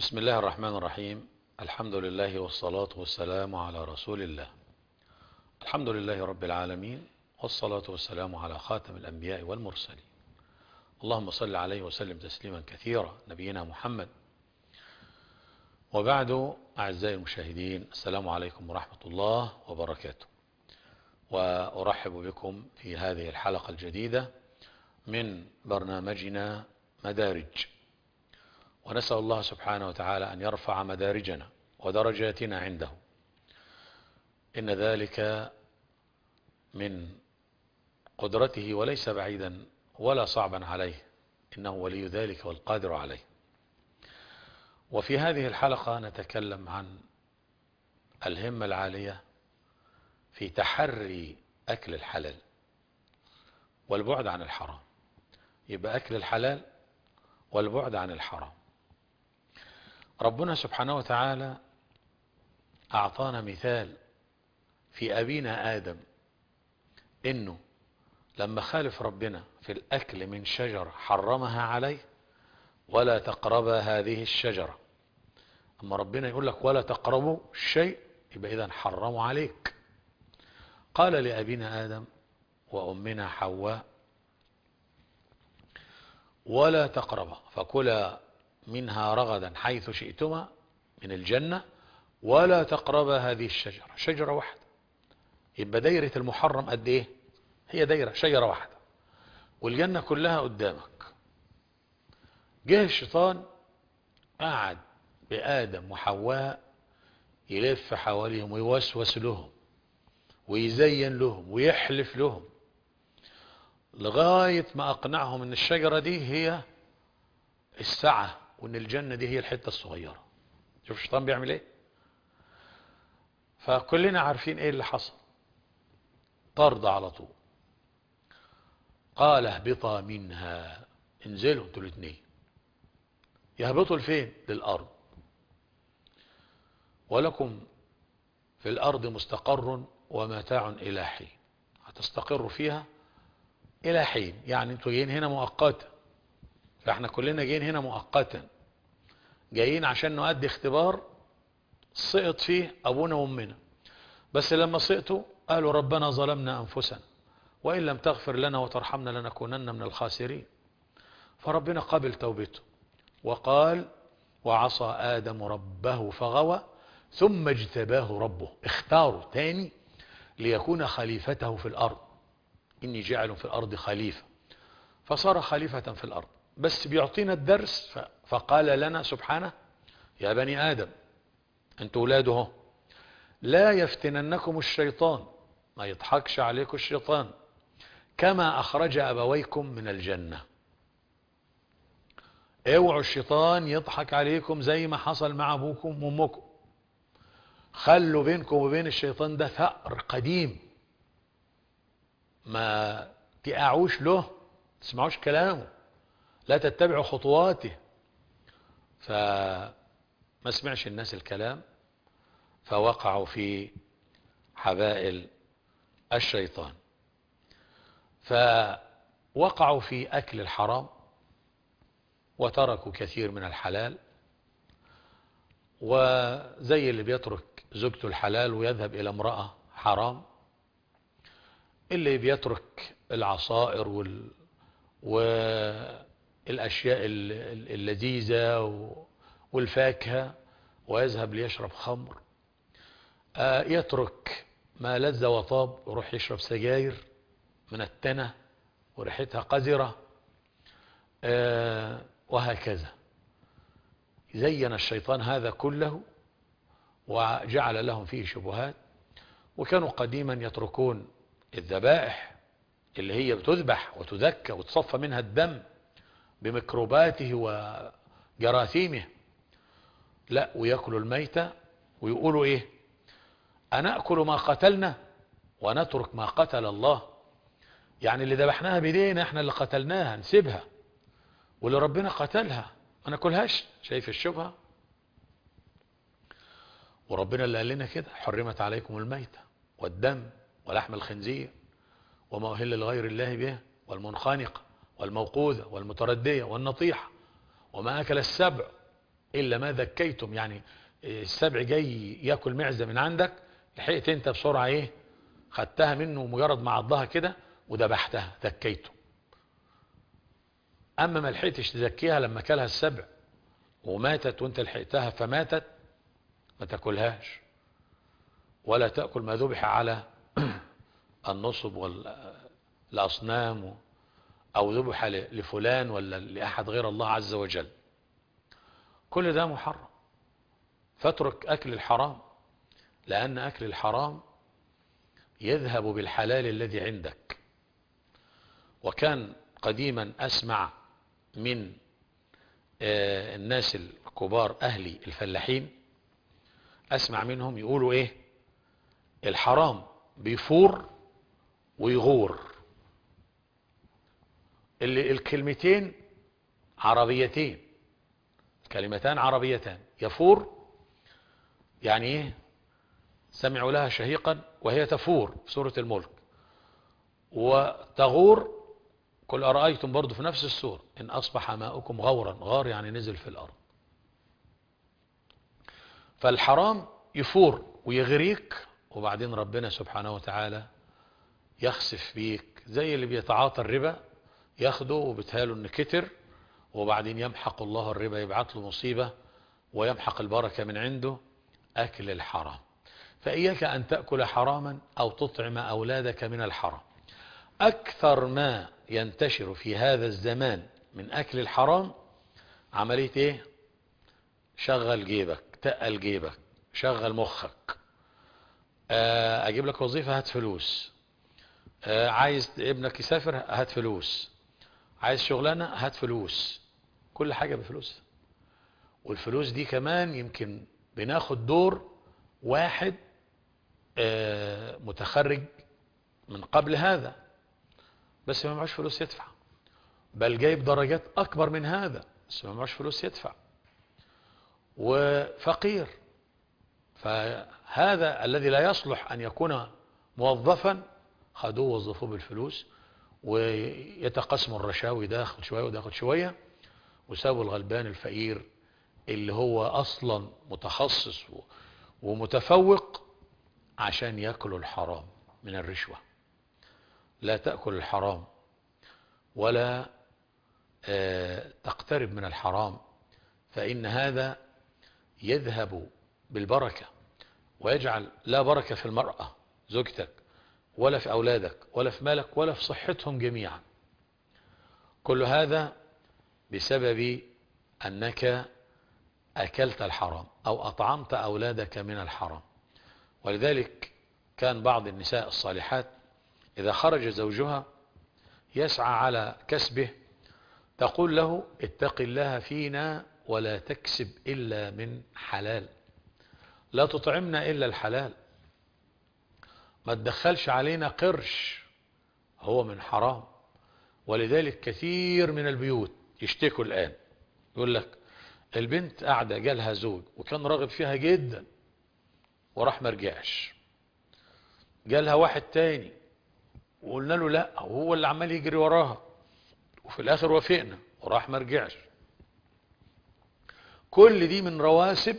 بسم الله الرحمن الرحيم الحمد لله والصلاة والسلام على رسول الله الحمد لله رب العالمين والصلاة والسلام على خاتم الأنبياء والمرسلين اللهم صل عليه وسلم تسليما كثيرا نبينا محمد وبعد أعزائي المشاهدين السلام عليكم ورحمة الله وبركاته وأرحب بكم في هذه الحلقة الجديدة من برنامجنا مدارج ونسأل الله سبحانه وتعالى أن يرفع مدارجنا ودرجاتنا عنده إن ذلك من قدرته وليس بعيدا ولا صعبا عليه إنه ولي ذلك والقادر عليه وفي هذه الحلقة نتكلم عن الهمة العالية في تحري أكل الحلال والبعد عن الحرام يبقى أكل الحلال والبعد عن الحرام ربنا سبحانه وتعالى أعطانا مثال في أبينا آدم إنه لما خالف ربنا في الأكل من شجر حرمها عليه ولا تقرب هذه الشجرة أما ربنا يقول لك ولا تقربوا الشيء يبقى إذا حرموا عليك قال لأبينا آدم وأمنا حواء ولا تقربا فكلا منها رغدا حيث شئتما من الجنة ولا تقربا هذه الشجرة شجرة واحدة يبقى دايرة المحرم قد ايه هي دايرة شجرة واحدة والجنة كلها قدامك جه الشيطان قعد بآدم وحواء يلف حواليهم ويوسوس لهم ويزين لهم ويحلف لهم لغاية ما أقنعهم أن الشجرة دي هي السعة وأن الجنة دي هي الحتة الصغيرة شوف الشيطان بيعمل إيه فكلنا عارفين إيه اللي حصل طرد على طول قال اهبطا منها انزلوا انتوا الاثنين يهبطوا لفين للأرض ولكم في الأرض مستقر ومتاع إلى حين هتستقروا فيها إلى حين يعني انتوا جايين هنا مؤقتا فاحنا كلنا جايين هنا مؤقتا جايين عشان نؤدي اختبار سقط فيه أبونا وأمنا بس لما سقطوا قالوا ربنا ظلمنا أنفسنا وإن لم تغفر لنا وترحمنا لنكونن من الخاسرين فربنا قبل توبته وقال وعصى آدم ربه فغوى ثم اجتباه ربه اختاره تاني ليكون خليفته في الأرض إني جاعل في الأرض خليفة فصار خليفة في الأرض بس بيعطينا الدرس فقال لنا سبحانه يا بني آدم أنتوا ولاده لا يفتننكم الشيطان ما يضحكش عليكم الشيطان كما أخرج أبويكم من الجنة اوعوا الشيطان يضحك عليكم زي ما حصل مع أبوكم وأمكم خلوا بينكم وبين الشيطان ده ثأر قديم ما تقعوش له تسمعوش كلامه لا تتبعوا خطواته فما سمعش الناس الكلام فوقعوا في حبائل الشيطان فوقعوا في أكل الحرام وتركوا كثير من الحلال وزي اللي بيترك زوجته الحلال ويذهب إلى امرأة حرام اللي بيترك العصائر وال... والأشياء اللذيذة والفاكهة ويذهب ليشرب خمر يترك ما لذ وطاب ويروح يشرب سجاير من التنة وريحتها قذرة وهكذا زين الشيطان هذا كله وجعل لهم فيه شبهات وكانوا قديما يتركون الذبائح اللي هي بتذبح وتذكى وتصفى منها الدم بميكروباته وجراثيمه لا ويأكلوا الميتة ويقولوا ايه أنأكل ما قتلنا ونترك ما قتل الله يعني اللي ذبحناها بدينا احنا اللي قتلناها نسيبها واللي ربنا قتلها ما ناكلهاش شايف الشبهة وربنا اللي قال لنا كده حرمت عليكم الميتة والدم ولحم الخنزير وما أهل لغير الله به والمنخنقة والموقوذة والمتردية والنطيحة وما أكل السبع إلا ما ذكيتم يعني السبع جاي ياكل معزة من عندك لحقت انت بسرعة ايه خدتها منه مجرد ما عضها كده وذبحتها ذكيته اما ما لحقتش تزكيها لما كلها السبع وماتت وانت لحقتها فماتت ما تاكلهاش ولا تأكل ما ذبح على النصب والأصنام أو ذبح لفلان ولا لأحد غير الله عز وجل كل ده محرم فاترك أكل الحرام لأن أكل الحرام يذهب بالحلال الذي عندك وكان قديما أسمع من الناس الكبار أهلي الفلاحين أسمع منهم يقولوا إيه الحرام بيفور ويغور اللي الكلمتين عربيتين كلمتان عربيتان يفور يعني ايه سمعوا لها شهيقا وهي تفور في سورة الملك وتغور قل أرأيتم برضو في نفس السورة إن أصبح ماؤكم غورا غار يعني نزل في الأرض فالحرام يفور ويغريك وبعدين ربنا سبحانه وتعالى يخسف بيك زي اللي بيتعاطى الربا ياخده وبتهاله ان كتر وبعدين يمحق الله الربا يبعت له مصيبة ويمحق البركة من عنده أكل الحرام فإياك أن تأكل حراما أو تطعم أولادك من الحرام أكثر ما ينتشر في هذا الزمان من أكل الحرام عملية إيه شغل جيبك تقل جيبك شغل مخك أجيب لك وظيفة هات فلوس عايز ابنك يسافر هات فلوس عايز شغلانة هات فلوس كل حاجة بفلوس والفلوس دي كمان يمكن بناخد دور واحد متخرج من قبل هذا بس ما معوش فلوس يدفع بل جايب درجات أكبر من هذا بس ما معوش فلوس يدفع وفقير فهذا الذي لا يصلح أن يكون موظفا خدوه وظفوه بالفلوس ويتقسموا الرشاوي ده ياخد شوية وده ياخد شوية وسابوا الغلبان الفقير اللي هو أصلا متخصص ومتفوق عشان يأكلوا الحرام من الرشوة لا تأكل الحرام ولا تقترب من الحرام فإن هذا يذهب بالبركة ويجعل لا بركة في المرأة زوجتك ولا في أولادك ولا في مالك ولا في صحتهم جميعا كل هذا بسبب أنك أكلت الحرام أو أطعمت أولادك من الحرام ولذلك كان بعض النساء الصالحات إذا خرج زوجها يسعى على كسبه تقول له اتق الله فينا ولا تكسب إلا من حلال لا تطعمنا إلا الحلال ما تدخلش علينا قرش هو من حرام ولذلك كثير من البيوت يشتكوا الآن يقول لك البنت قاعدة جالها زوج وكان راغب فيها جدا وراح مرجعش جالها واحد تاني وقلنا له لا وهو اللي عمال يجري وراها وفي الاخر وافقنا وراح مرجعش كل دي من رواسب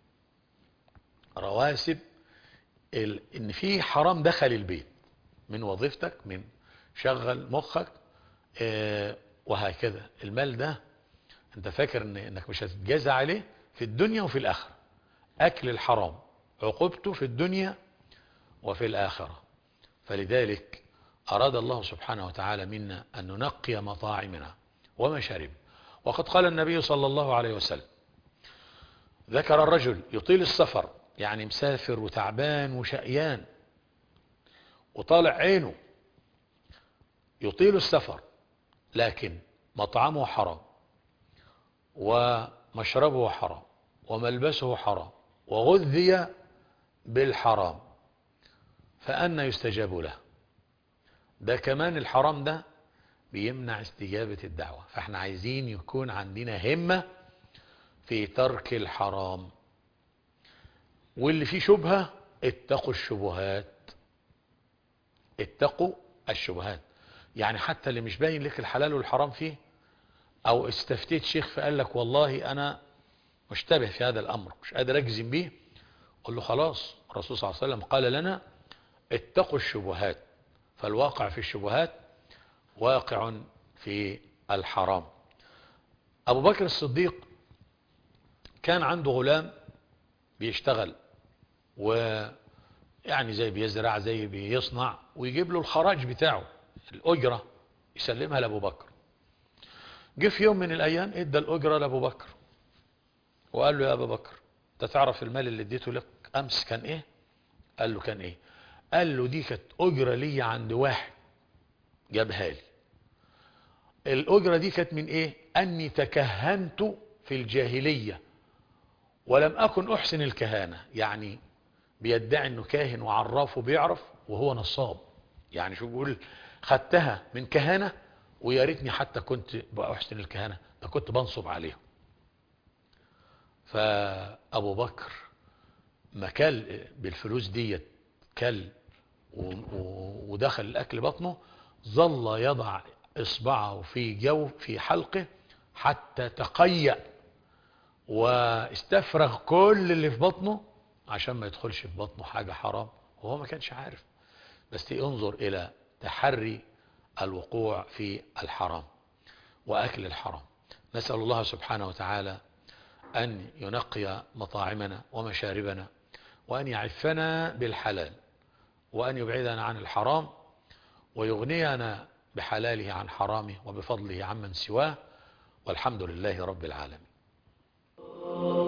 رواسب ال... ان في حرام دخل البيت من وظيفتك من شغل مخك اه وهكذا المال ده انت فاكر ان انك مش هتتجازى عليه في الدنيا وفي الاخره اكل الحرام عقوبته في الدنيا وفي الاخره فلذلك اراد الله سبحانه وتعالى منا ان ننقي مطاعمنا ومشارب وقد قال النبي صلى الله عليه وسلم ذكر الرجل يطيل السفر يعني مسافر وتعبان وشقيان وطالع عينه يطيل السفر لكن مطعمه حرام ومشربه حرام وملبسه حرام وغذي بالحرام فأنا يستجاب له ده كمان الحرام ده بيمنع استجابة الدعوة فاحنا عايزين يكون عندنا همة في ترك الحرام واللي فيه شبهة اتقوا الشبهات اتقوا الشبهات يعني حتى اللي مش باين لك الحلال والحرام فيه او استفتيت شيخ فقال لك والله انا مشتبه في هذا الأمر مش قادر أجزم به قل له خلاص الرسول صلى الله عليه وسلم قال لنا اتقوا الشبهات فالواقع في الشبهات واقع في الحرام أبو بكر الصديق كان عنده غلام بيشتغل ويعني زي بيزرع زي بيصنع ويجيب له الخراج بتاعه الأجرة يسلمها لأبو بكر جه في يوم من الأيام ادى الأجرة لأبو بكر وقال له يا أبو بكر انت تعرف المال اللي اديته لك أمس كان إيه قال له كان إيه قال له دي كانت أجرة لي عند واحد جابها لي الأجرة دي كانت من إيه أني تكهنت في الجاهلية ولم أكن أحسن الكهانة يعني بيدعي أنه كاهن وعراف وبيعرف وهو نصاب يعني شو بيقول خدتها من كهانة ويا ريتني حتى كنت بأحسن الكهانة ده كنت بنصب عليهم فأبو بكر ما كل بالفلوس ديت كل ودخل الأكل بطنه ظل يضع إصبعه في جو في حلقه حتى تقيأ واستفرغ كل اللي في بطنه عشان ما يدخلش في بطنه حاجة حرام وهو ما كانش عارف بس انظر إلى تحري الوقوع في الحرام وأكل الحرام نسأل الله سبحانه وتعالى أن ينقي مطاعمنا ومشاربنا وأن يعفنا بالحلال وأن يبعدنا عن الحرام ويغنينا بحلاله عن حرامه وبفضله عمن سواه والحمد لله رب العالمين